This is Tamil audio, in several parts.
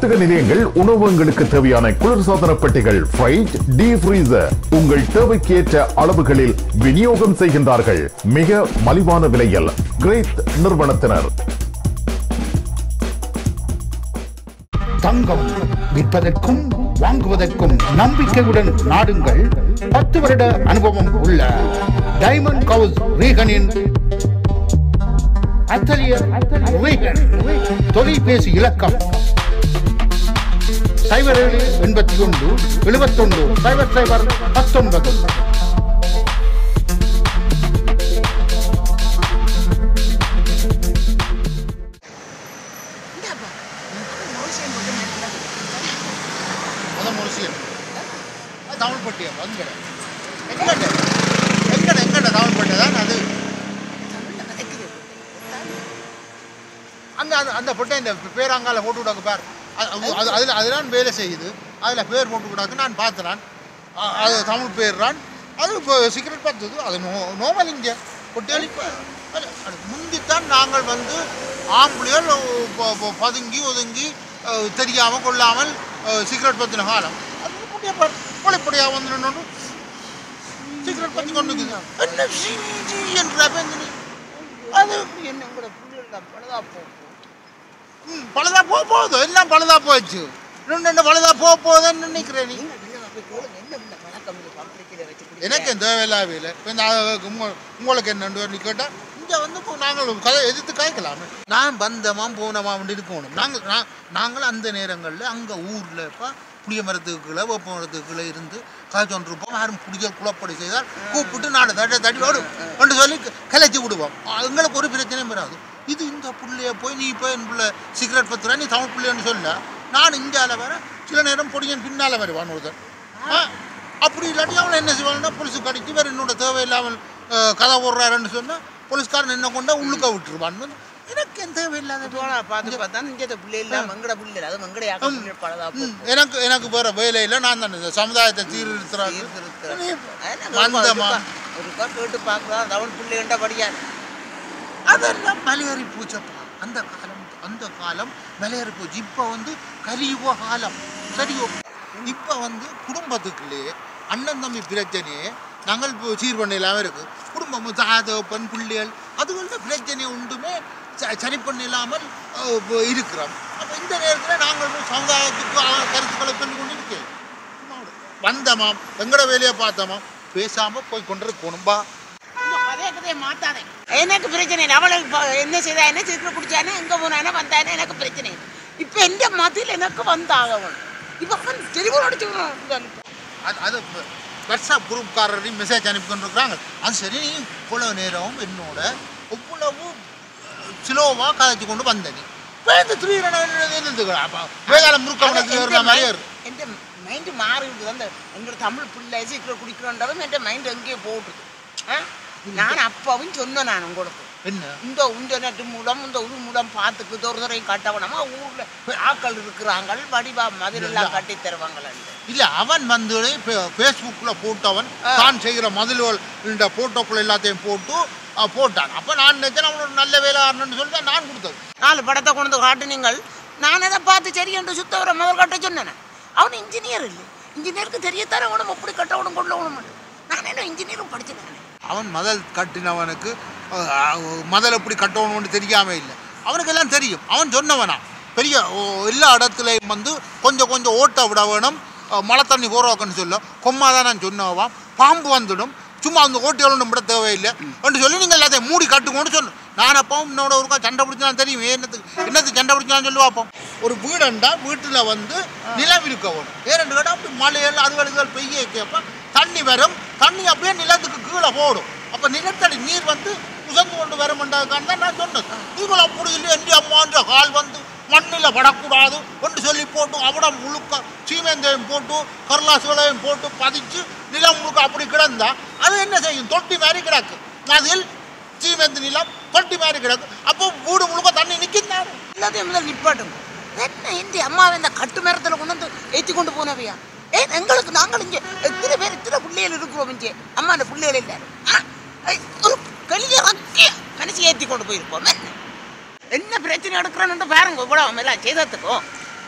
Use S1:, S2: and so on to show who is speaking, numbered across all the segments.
S1: வர்த்தக நிலையங்கள் உணவகங்களுக்கு தேவையான குளிர்சாதன பெட்டிகள் ஃப்ரைட் டீ ஃப்ரீசர் உங்கள் தேவைக்கேற்ற அளவுகளில் விநியோகம் செய்கின்றார்கள் மிக மலிவான விலையில் கிரேட் நிறுவனத்தினர்
S2: தங்கம் விற்பதற்கும் வாங்குவதற்கும் நம்பிக்கையுடன் நாடுங்கள் பத்து வருட அனுபவம் உள்ள டைமண்ட் கவுஸ் ரீகனின் அத்தலியர் ரீகன் தொலைபேசி இலக்கம் சைபர் ஏழு எண்பத்தி ஒன்று எழுபத்தொன்று சைபர் சைபர் பத்தொன்பது
S3: இந்தாப்பா மோசம் போட்டு நல்லா
S4: அதான் முழுசியம் தமிழ் பட்டியா வந்துட எங்கட எங்கட எங்கட தமிழ் பட்டி தான் அது
S3: தமிழ்ல கதைக்குது
S4: அந்த அந்த அந்த பொட்டை இந்த பேர் அங்கால போட்டு விடாக்கு பார் அது- அது- அது அதில் அதுதான் வேலை செய்யுது அதில் பேர் போட்டு விடாக்கு நான் பார்த்தேன் அது தமிழ் பேர் தான் அது இப்போ சிகரெட் பார்த்தது அது நோ நோமல் இங்கே பொட்டியாளி முந்தித்தான் நாங்கள் வந்து ஆம்பளைகள் ப- ப- பதுங்கி ஒதுங்கி அஹ், தெரியாமல் கொள்ளாமல் அஹ், சிகரெட் பற்றின காலம் அது பொட்டியா பார் பொழைப்படியாக வந்து நின்று சிகரெட் பற்றி கொண்டு இருக்குது. என்ன சீ, சீ என்ற பெஞ்சனி அது
S3: என்ன கூட புள்ளியோட பழுதா போகும்
S4: ம், பழுதா போக போகுது எல்லாம் பழுதா போச்சு இன்னும் என்ன பழுதா போக போகுதுன்னு நினைக்கிறேன் நீ
S3: நீங்க வெளியே போய் கேளுங்க என்ன இந்த பழக்கம் இது பம்பரிக்கையில வச்சு குடிக்க
S4: எனக்கு எந்த தேவையில்லாத இல்லை இப்போ இந்த ஆ- உங்க- உங்களுக்கு என்னன்னு நீ கேட்டால் இங்கே வந்து இப்போ நாங்கள் கதை எதிர்த்து காய்க்கலாமே நான் வந்தமாம் போனமாம் இருக்கணும் நாங்கள் நான் நாங்கள் அந்த நேரங்களில் அங்கே ஊரில் இப்போ புளிய மரத்துக்குள்ளே வேப்ப மரத்துக்குள்ளே இருந்து காய்ச்சொன்றிருப்போம் யாரும் புளிய குழப்படி செய்தால் கூப்பிட்டு நாலு தட்டை தட்டி ஓடும் என்று சொல்லி கலைச்சி விடுவோம் எங்களுக்கு ஒரு பிரச்சனையும் வராது இது இந்த புள்ளைய போய் நீ போய் என் பிள்ளை சிகரெட் பத்துறா நீ தமிழ் பிள்ளைன்னு சொல்ல நான் இந்தியாவில் வர சில நேரம் பொடியன் பின்னால் வருவான் ஒருத்தன் ஆ, அப்படி இல்லாட்டி அவன் என்ன செய்வான்னா போலீஸு கடிச்சு வேறு என்னோட தேவையில்லாமல் அஹ், கதை போடுறாருன்னு சொன்னால் போலீஸ்காரன் என்ன கொண்டா உள்ளுக்க விட்டுருவான் எனக்கு எந்த தேவையில்லாத
S3: போனா பார்த்து பார்த்தா இங்கே பிள்ளை இல்லாம மங்கட பிள்ளை அது மங்கட யாக்க
S4: ம்.
S3: பிள்ளை பழுதா
S4: ம்,
S3: போகும்
S4: எனக்கு எனக்கு வேற வேலையில் நான் தான் இந்த சமுதாயத்தை சீர்திருத்துறாங்க வந்தமா
S3: ஒரு கேட்டு பார்க்கலாம் தமிழ் பிள்ளை என்றபடியா
S4: அதெல்லாம் மலையேறி பூச்சப்பா அந்த காலம் அந்த காலம் மலையேறி போச்சு இப்போ வந்து கலியுக காலம் சரியோ இப்போ வந்து குடும்பத்துக்குள்ளேயே அண்ணன் தம்பி பிரச்சனையே நாங்கள் இப்போ சீர் பண்ணலாம இருக்கு குடும்பம் தாதப்பன் பிள்ளைகள் அதுகளோட பிரச்சனை உண்டுமே ச- சரி பண்ண இல்லாமல் அஹ், இப்போ இருக்கிறோம் அப்போ இந்த நேரத்தில் நாங்கள் போய் சமுதாயத்துக்கு அஹ், கருத்துக்களை சொல்லி கொண்டு இருக்கேன் வந்தமாம் எங்கட வேலையை பார்த்தோமாம் பேசாம போய் கொண்டிருக்கணும்பா
S3: இந்த கதையை கதையை மாத்தாதே எனக்கு பிரச்சனை இல்லை. அவளை இப்ப என்ன செய்தா என்ன சீக்கிரம் குடிச்சானே எங்க போனானே வந்தானே எனக்கு பிரச்சனை இல்லை. இப்ப எந்த மதியில் எனக்கு வந்தாகவன் இப்ப அவன் தெளிவு அடிச்சு
S4: அது அது வாட்ஸ்அப் குரூப்காரரையும் மெசேஜ் அனுப்பி கொண்டிருக்கிறாங்க அது சரி நீ இவ்வளவு நேரம் என்னோட இவ்வளவு ஸ்லோவாக கதைச்சு கொண்டு வந்த நீ வேந்த வேதாளம் முறுக்கவனத்துக்கு ஏறுற மாதிரி ஏறு.
S3: எந்த மைண்டு மாறி இருக்குது அந்த எங்களோட தமிழ் பிள்ளை சீக்கிரம் குடிக்கிறோன்றதும் என் மைண்ட் எங்கேயோ போட்டுது ஆ? நான் அப்பவும் சொன்னேன் நான் உங்களுக்கு
S4: என்ன
S3: இந்த இன்டர்நெட் மூலம் இந்த இது மூலம் பார்த்துக்கு ஒரு தடவை கட்டவனமா ஊர்ல ஆக்கள் இருக்கிறாங்க வடிவா மதிலெல்லாம் கட்டி தருவாங்களே
S4: இல்ல அவன் வந்து ஃபேஸ்புக்கில் போட்டவன் தான் செய்கிற மதில்கள் இந்த போட்டோக்கள் எல்லாத்தையும் போட்டு அஹ், போட்டான் அப்போ நான் நினைச்சேன் அவனோட நல்ல வேலை ஆடணும்னு சொல்லி தான் நான் கொடுத்தது
S3: நாலு படத்தை கொண்டு வந்து காட்டுனீங்கள் நான் அதை பார்த்து சரி என்று சுத்தவரை முதல் கட்ட சொன்னேன் அவன் இன்ஜினியர் இல்லை இன்ஜினியருக்கு தெரியத்தானே உடம்பு எப்படி கட்டவனும் கொள்ளவனும் நான் என்ன இன்ஜினியரும் படிச்சேன்
S4: அவன் மதல் கட்டினவனுக்கு அஹ், அஹ், மதல் எப்படி கட்டணும்னு தெரியாம இல்லை அவனுக்கு எல்லாம் தெரியும் அவன் சொன்னவனா பெரிய ஓ, எல்லா இடத்துலையும் வந்து கொஞ்சம் கொஞ்சம் ஓட்ட விட வேணும் அஹ், மழை தண்ணி கோரவாக்கன்னு சொல்ல கொம்மா தான் நான் சொன்னவான் பாம்பு வந்துடும் சும்மா அந்த ஓட்டியாலும் விட தேவையில்லை என்று சொல்லி நீங்கள் எல்லாத்தையும் மூடி கட்டுங்கன்னு சொன்னோம் நான் அப்போ என்னோட ஒருக்கா சண்டை பிடிச்சா தெரியும் என்னத்துக்கு என்னத்துக்கு சண்டை பிடிச்சான்னு சொல்லி பார்ப்போம் ஒரு வீடுண்டா வீட்டில் வந்து நிலம் இருக்க வேணும் ஏன்னு கேட்டால் அப்படி மழைகள் அதுகளுக்கு பெய்ய கேட்ப தண்ணி வரும் தண்ணி அப்படியே நிலத்துக்கு கீழே போடும் அப்போ நிலத்தடி நீர் வந்து உசந்து கொண்டு வருமென்றதுக்கான தான் நான் சொன்னது நீங்கள் அப்படி இல்லை எந்த அம்மான்ற கால் வந்து மண்ணில் படக்கூடாது என்று சொல்லி போட்டு அவடம் முழுக்க சீமேந்தையும் போட்டு கருளாசுகளையும் போட்டு பதிச்சு நிலம் முழுக்க அப்படி கிடந்தா அது என்ன செய்யும் தொட்டி மாதிரி கிடக்கு அதில் சீமேந்து நிலம் தொட்டி மாதிரி கிடக்கு அப்போ வீடு முழுக்க தண்ணி நிற்கின்றாரு
S3: எல்லாத்தையும் முதல் நிப்பாட்டும் என்ன இந்த அம்மாவை இந்த கட்டு மரத்தில் கொண்டு வந்து ஏற்றி கொண்டு போனவையா ஏ எங்களுக்கு நாங்கள் இங்கே எத்தனை பேர் எத்தனை பிள்ளைகள் இருக்கிறோம் இங்கே அம்மா அந்த பிள்ளைகள் இல்லை ஆ, ஐ, ஒரு கல்ய ரக்கிய மனசு ஏற்றி கொண்டு போயிருப்போம் என்ன என்ன பிரச்சனை எடுக்கிறோன்னு பாருங்க இவ்வளோ எல்லாம் செய்ததுக்கும்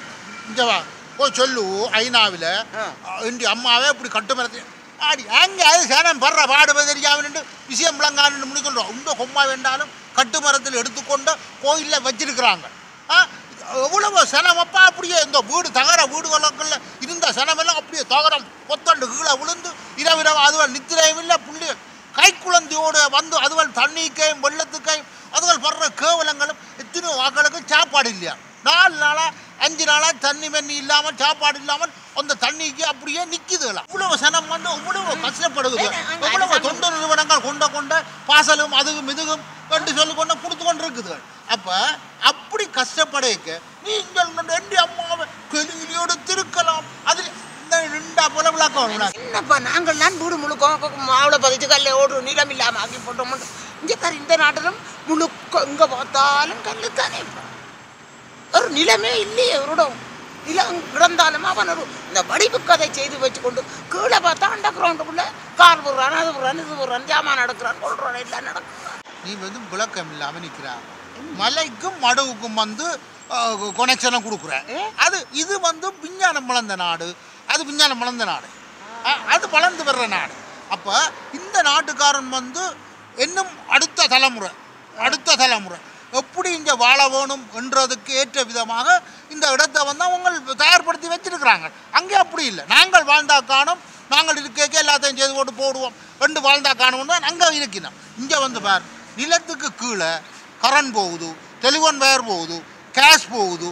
S4: இங்கே வா போய் சொல்லு ஐநாவில்
S3: ஆ.
S4: இன்று அம்மாவே இப்படி கட்டுமரத்தை ஆடி அங்கே அது சேனம் படுற பாடுவது தெரியாமன்னு விஷயம் விளங்கான்னு முடிக்கணும் உண்ட கொம்மா வேண்டாலும் கட்டுமரத்தில் எடுத்துக்கொண்டு கோயிலில் வச்சிருக்கிறாங்க ஆ எவ்வளவு சனமப்பா அப்படியே இந்த வீடு தகர வீடுகளுக்குள்ள இருந்த சனமெல்லாம் அப்படியே தகரம் கொத்தண்டு கீழே விழுந்து இரவிரவு அதுவள் நித்திரையும் இல்லை புள்ளி கைக்குழந்தையோடு வந்து அதுவள் தண்ணிக்கையும் வெள்ளத்துக்கையும் அதுகள் படுற கேவலங்களும் எத்தனை வாக்களுக்கு சாப்பாடு இல்லையா நாலு நாளாக அஞ்சு நாளாக தண்ணி மண்ணி இல்லாமல் சாப்பாடு இல்லாமல் அந்த தண்ணிக்கு அப்படியே நிற்கிதுலாம் இவ்வளவு சனம் வந்து இவ்வளவு கஷ்டப்படுது
S3: ஏங்க, அங்க
S4: எவ்வளவு
S3: அரசாங்கம்
S4: தொண்டு நிறுவனங்கள் கொண்ட கொண்ட பாசலும் அதுகும் இதுகும் என்று சொல்லி கொண்டு கொடுத்து கொண்டு இருக்குது அப்ப அப்படி கஷ்டப்படைக்க நீங்கள் ரெண்டு அம்மாவை கெலியோடு திருக்கலாம் அது இந்த ரெண்டா போல விளக்கம் உனக்கு.
S3: என்னப்பா நாங்கள் தான் வீடு முழுக்க மாவுளை பதிச்சு கல்ல ஓடு நிலம் இல்லாமல் ஆக்கி போட்டோம் இங்கே பாரு இந்த நாட்டிலும் முழுக்க எங்கே பார்த்தாலும் கல்லு தானே ஒரு நிலமே இல்லையே அவரோட நிலம் கிடந்தாலும் அவன் ஒரு இந்த வடிவு கதை செய்து வச்சுக்கொண்டு கீழே பார்த்தா அண்டர் கிரவுண்டுக்குள்ளே கார் போடுறான் அது போடுறான் இது போடுறான் ஜாமான் நடக்கிறான் கொள்றான் எல்லாம் நடக்கிறான்
S4: நீ வந்து விளக்கம் இல்லாம நிக்கிறா மலைக்கும் மடுவுக்கும் வந்து கொனெக்ஷனை கொடுக்குற அது இது வந்து விஞ்ஞானம் வளர்ந்த நாடு அது விஞ்ஞானம் வளர்ந்த நாடு அஹ், அது வளர்ந்து வர்ற நாடு அப்போ இந்த நாட்டுக்காரன் வந்து இன்னும் அடுத்த தலைமுறை அடுத்த தலைமுறை எப்படி இங்கே வாழ வேணும் என்றதுக்கு ஏற்ற விதமாக இந்த இடத்தை வந்து அவங்க தயார்படுத்தி வச்சிருக்கிறாங்க அங்கே அப்படி இல்லை நாங்கள் வாழ்ந்தா காணும் நாங்கள் இருக்க எல்லாத்தையும் செய்து போட்டு போடுவோம் ரெண்டு வாழ்ந்தா காணும்னு தான் அங்கே இருக்கணும் இங்கே வந்து பார் நிலத்துக்கு கீழே கரண்ட் போகுது டெலிஃபோன் வயர் போகுது கேஷ் போகுது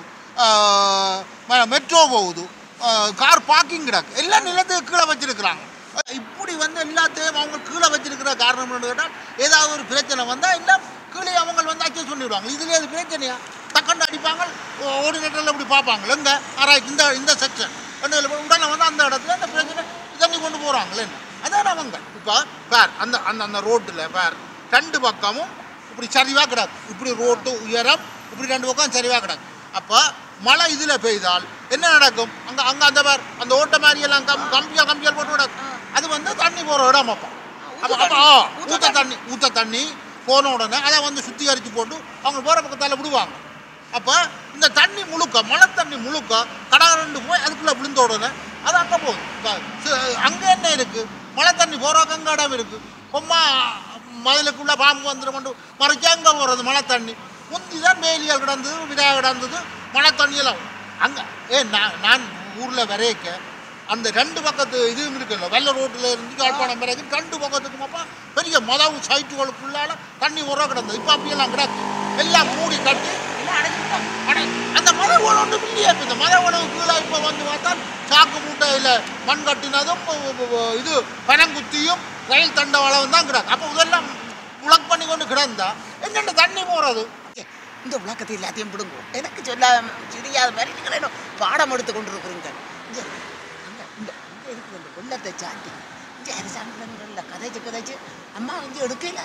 S4: மெட்ரோ போகுது கார் பார்க்கிங் கிடக்கு எல்லாம் நிலத்துக்கு கீழே வச்சிருக்கிறாங்க இப்படி வந்து எல்லாத்தையும் அவங்க கீழே வச்சிருக்கிற காரணம் என்னன்னு கேட்டால் ஏதாவது ஒரு பிரச்சனை வந்தால் எல்லாம் கீழே அவங்க வந்து அச்சஸ் பண்ணிவிடுவாங்க இதுலேயே அது பிரச்சனையா டக்குன்னு அடிப்பாங்க ஒரு நேரத்தில் இப்படி பார்ப்பாங்க எங்க ஆராய்ச்சி இந்த இந்த செக்ஷன் உடனே வந்து அந்த இடத்துல அந்த பிரச்சனை தண்ணி கொண்டு போகிறாங்களே அதான் அவங்க இப்போ பேர் அந்த அந்த அந்த ரோட்டில் பேர் ரெண்டு பக்கமும் இப்படி சரிவாக கிடக்கு இப்படி ரோட்டு உயரம் இப்படி ரெண்டு பக்கம் சரிவாக கிடக்கு அப்போ மழை இதில் பெய்தால் என்ன நடக்கும் அங்கே அங்கே அந்த பேர் அந்த ஓட்ட மாதிரி எல்லாம் கம் கம்பியாக கம்பியால் போட்டு கிடக்கு அது வந்து தண்ணி போகிற இடம் அப்போ அப்போ அப்போ ஆ, ஊத்த தண்ணி ஊத்த தண்ணி போன உடனே அதை வந்து சுத்திகரித்து போட்டு அவங்க போகிற பக்கத்தால் விடுவாங்க அப்போ இந்த தண்ணி முழுக்க மழை தண்ணி முழுக்க கடகரண்டு போய் அதுக்குள்ளே விழுந்த உடனே அது அங்கே போகுது இப்போ அங்கே என்ன இருக்குது மழை தண்ணி போகிறக்கு அங்கே இடம் இருக்குது கொம்மா மதிலுக்குள்ள பாம்பு வந்துடும் கொண்டு மறைச்சு அங்கே போகிறது மழை தண்ணி முந்தி தான் மேலியால் கிடந்தது விதா கிடந்தது மழை தண்ணியெல்லாம் அங்கே ஏ நான் நான் ஊரில் வரைக்க அந்த ரெண்டு பக்கத்து இதுவும் இருக்குல்ல வெள்ள ரோட்டில் இருந்து யாழ்ப்பாணம் வரைக்கும் ரெண்டு பக்கத்துக்கு அப்பா பெரிய மதவு சைட்டுகளுக்குள்ளால தண்ணி உரம் கிடந்தது இப்போ அப்படியெல்லாம் கிடக்கு எல்லாம் மூடி கட்டி
S3: எல்லாம் அடைஞ்சுட்டாங்க
S4: அட, அந்த மத உணவு இல்லையே இப்போ இந்த மத உணவு கீழே இப்போ வந்து பார்த்தா சாக்கு மூட்டையில் மண் கட்டினதும் உ- உ- உ- இது பனங்குத்தியும் ரயில் தண்டவாளம் தான் கிடக்கு அப்போ இதெல்லாம் உலக் பண்ணி கொண்டு கிடந்தா என்னென்ன தண்ணி போகிறது
S3: இந்த விளக்கத்தை எல்லாத்தையும் பிடுங்க எனக்கு சொல்லாத தெரியாத மாதிரி நீங்கள் என்ன பாடம் எடுத்து கொண்டு இருக்கிறீங்க இங்க, அங்க, இந்த இங்க இருக்கிற இந்த வெள்ளத்தை சாட்டி இங்கே அரசாங்கங்களில் கதைச்சு கதைச்சு அம்மா வந்து எடுக்கல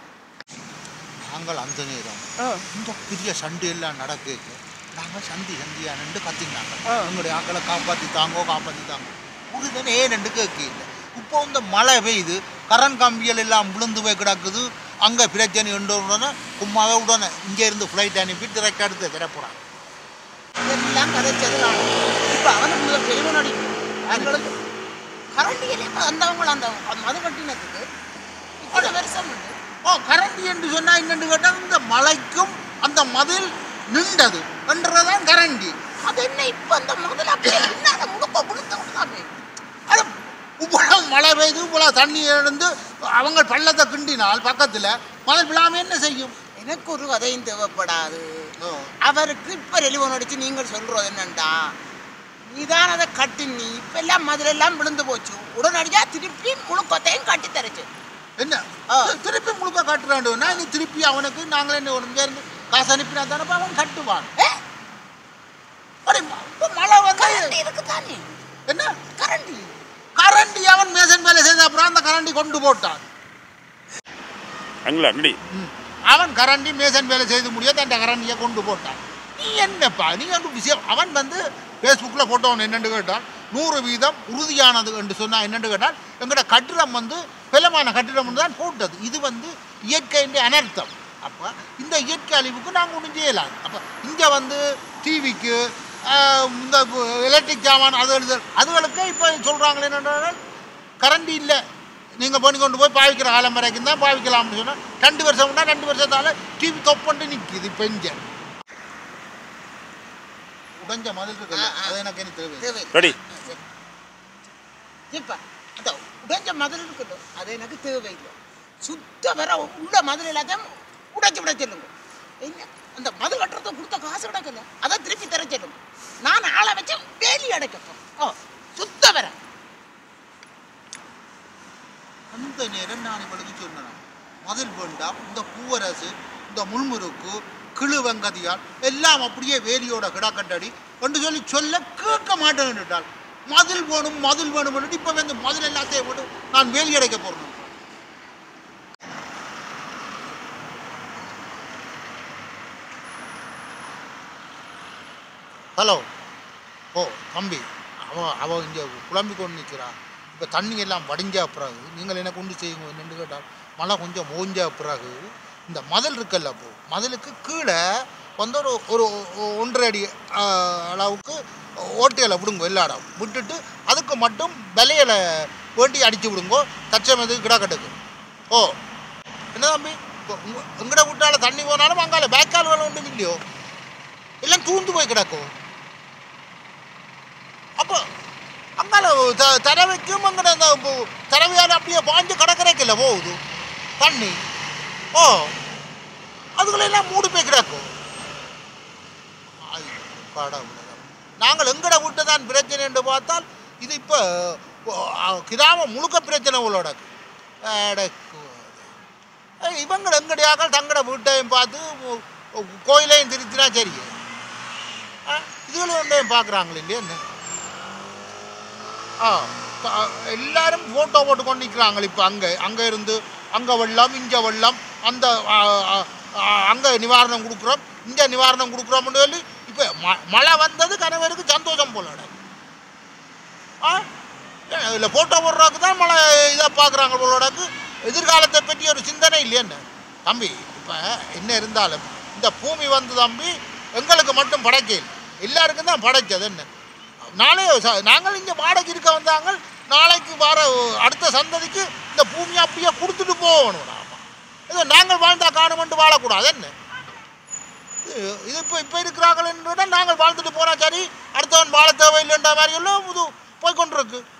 S4: நாங்கள் அந்த நேரம் இந்த பெரிய சண்டை எல்லாம் நடக்கு நாங்கள் சந்தி சந்தியா நின்று கத்தினாங்க எங்களுடைய ஆக்களை காப்பாற்றி தாங்கோ காப்பாற்றி தாங்க ஒரு தினம் ஏன் ரெண்டு கேட்க இல்லை இப்போ இந்த மழை பெய்யுது கரண்ட் கம்பிகள் எல்லாம் விழுந்து போய் கிடக்குது அங்கே பிரச்சனை உண்டு உடனே கும்மாவே உடனே இங்கே இருந்து ஃப்ளைட் அனுப்பி டிரெக்ட் எடுத்து திறப்புறாங்க
S3: இதெல்லாம் கதைச்சது நான் இப்போ அவனுக்கு முதல் தெளிவன் அடிக்கும் அவங்களுக்கு கரண்டியிலே வந்தவங்க அந்த மது கட்டினத்துக்கு இவ்வளோ வருஷம் உண்டு
S4: ஓ கரண்டி என்று சொன்னால் என்னென்னு கேட்டால் இந்த மலைக்கும் அந்த மதில் நின்றது என்றதான் கரண்டி
S3: அது என்ன இப்போ அந்த முதல்ல அப்படியே பின்னால முழுக்க விழுந்த விடாமே
S4: அது இவ்வளவு மழை பெய்து இவ்வளவு தண்ணி எழுந்து அவங்க பள்ளத்தை கிண்டினால் பக்கத்தில் மழை விழாம என்ன செய்யும்
S3: எனக்கு ஒரு கதையும் தேவைப்படாது
S4: ஓ,
S3: அவருக்கு இப்போ ரெலிவன் அடிச்சு நீங்கள் சொல்றது என்னண்டா நீதான் அதை கட்டி நீ இப்போ எல்லாம் மதுரை எல்லாம் விழுந்து போச்சு உடனடியா திருப்பி முழுக்கத்தையும் கட்டி தரச்சு
S4: என்ன
S3: ஆ.
S4: தி- திருப்பி முழுக்க கட்டுறாண்டுன்னா நீ திருப்பி அவனுக்கு நாங்களே என்ன ஒன்று இருந்து காசு அனுப்பினா தானப்ப அவன் கட்டுவான்
S3: ஏ
S4: அடே, இப்ப மழை வந்து
S3: கரண்டி இருக்கு தானே
S4: என்ன
S3: கரண்டி
S4: கரண்டி அவன் மேசன் வேலை செய்த அப்புறம் அந்த கரண்டி கொண்டு போட்டான்
S5: அங்களா நடி
S4: ம். அவன் கரண்டி மேசன் வேலை செய்து முடியாது அந்த கரண்டியை கொண்டு போட்டான் நீ என்னப்பா நீ வந்து விஷயம் அவன் வந்து ஃபேஸ்புக்கில் போட்டவன் என்னென்னு கேட்டால் நூறு வீதம் உறுதியானது என்று சொன்னால் என்னென்னு கேட்டால் எங்களோட கட்டிடம் வந்து பலமான கட்டிடம் தான் போட்டது இது வந்து இயற்கையின் அனர்த்தம் அப்போ இந்த இயற்கை அழிவுக்கு நாங்கள் ஒன்றும் செய்யலாம் அப்போ இங்கே வந்து டிவிக்கு ஆஹ், இந்த எலக்ட்ரிக் சாமான் அது எழுது அதுகளுக்கு இப்போ சொல்கிறாங்களே என்னென்றால் கரண்ட் இல்லை நீங்கள் பண்ணி கொண்டு போய் பாவிக்கிற காலம் வரைக்கும் தான் பாவிக்கலாம்னு சொன்னால் ரெண்டு வருஷம்னா ரெண்டு வருஷத்தால் டிவி தொப்பண்டு நிற்கிது இப்போ இங்கே உடைஞ்ச மதில் இருக்குல்ல
S3: ஆ, ஆ.
S4: அது எனக்கு என்ன தேவை
S3: தேவை
S5: ரெடி
S3: இப்ப அந்த உடைஞ்ச மதில் இருக்குல்ல அது எனக்கு தேவையில்லை சுத்த வர உள்ள மதில் எல்லாத்தையும் உடைச்சு விட சொல்லுங்க என்ன அந்த மதில் கட்டுறதை கொடுத்த காசு கிடக்கல அதை திருப்பி தர சொல்லுங்க நான் ஆளை வச்சு வேலி அடைக்கப்போம் ஓ சுத்த வர
S4: அந்த நேரம் நான் இவளுக்கு சொன்னேன் மதில் வேண்டாம் இந்த பூவரசு இந்த முள்முறுக்கு கிழு வெங்கதியால் எல்லாம் அப்படியே வேலியோட கிடக்கட்டடி என்று சொல்லி சொல்ல கேட்க மாட்டேன்னுட்டாள் மதில் வேணும் மதில் வேணும் இப்போ வந்து மதில் எல்லாத்தையும் போட்டு நான் வேலி அடைக்க போறேன் ஹலோ ஓ தம்பி அவன் அவன் இங்கே குழம்பி கொண்டு நிற்கிறா இப்போ தண்ணி எல்லாம் வடிஞ்ச பிறகு நீங்கள் என்ன கொண்டு செய்யுங்க என்னென்னு கேட்டால் மழை கொஞ்சம் ஓஞ்ச பிறகு இந்த மதில் இருக்குல்ல அப்போ மதிலுக்கு கீழே வந்து ஒரு ஒரு ஒ- ஒன்றரை அடி ஆ, அளவுக்கு ஓட்டையில விடுங்க எல்லா இடம் விட்டுட்டு அதுக்கு மட்டும் விலையில வேண்டி அடித்து விடுங்கோ தச்சமது கிடக்கட்டுக்கு ஓ என்ன தம்பி இப்போ உங்க எங்கட விட்டால தண்ணி போனாலும் அங்கால பேக்கால் வேலை ஒன்றும் இல்லையோ எல்லாம் தூந்து போய் கிடக்கும் அப்போ அங்கால த- தரவைக்கும் அங்கே அந்த பு- தரவையால் அப்படியே பாஞ்சு கடற்கரைக்குள்ள போகுது தண்ணி ஓ அதுகளெல்லாம் மூடி போய் கிடக்கும் ஐயோ, கடவுளே. நாங்கள் எங்கட விட்டு தான் பிரச்சனை என்று பார்த்தால் இது இப்போ கிராமம் முழுக்க பிரச்சனை உள்ளோட இவங்க எங்கடையாக தங்கட வீட்டையும் பார்த்து உ- உ- கோயிலையும் திருத்தினா சரி இதுகளும் ஒன்றையும் பார்க்குறாங்களே இல்லையா என்ன ஆ ப- எல்லாரும் ஃபோட்டோ போட்டு கொண்டு நிற்கிறாங்க இப்போ அங்கே அங்கே இருந்து அங்கே வெள்ளம் இங்கே வெள்ளம் அந்த அங்கே நிவாரணம் கொடுக்குறோம் இங்கே நிவாரணம் கொடுக்குறோம்னு சொல்லி இப்போ ம மழை வந்தது கணவருக்கு சந்தோஷம் போல ஆ இல்லை ஃபோட்டோ போடுறதுக்கு தான் மழை இதாக பார்க்குறாங்க போலோடக்கு எதிர்காலத்தை பற்றி ஒரு சிந்தனை இல்லையா என்ன தம்பி இப்போ என்ன இருந்தாலும் இந்த பூமி வந்து தம்பி எங்களுக்கு மட்டும் படைக்கல எல்லாருக்கும் தான் படைச்சது என்ன நாளே ச- நாங்கள் இங்கே வாடகை இருக்க வந்தாங்க நாளைக்கு வர அடுத்த சந்ததிக்கு இந்த பூமியை அப்படியே கொடுத்துட்டு போகணும் நாம ஏதோ நாங்கள் வாழ்ந்தா காணுமென்று வாழக்கூடாது என்ன இது இது இப்போ இப்போ இருக்கிறாங்களேன்னு நாங்கள் வாழ்ந்துட்டு போனால் சரி அடுத்தவன் வாழ தேவையில்லைன்ற மாதிரி எல்லாம் இது போய்க்கொண்டிருக்கு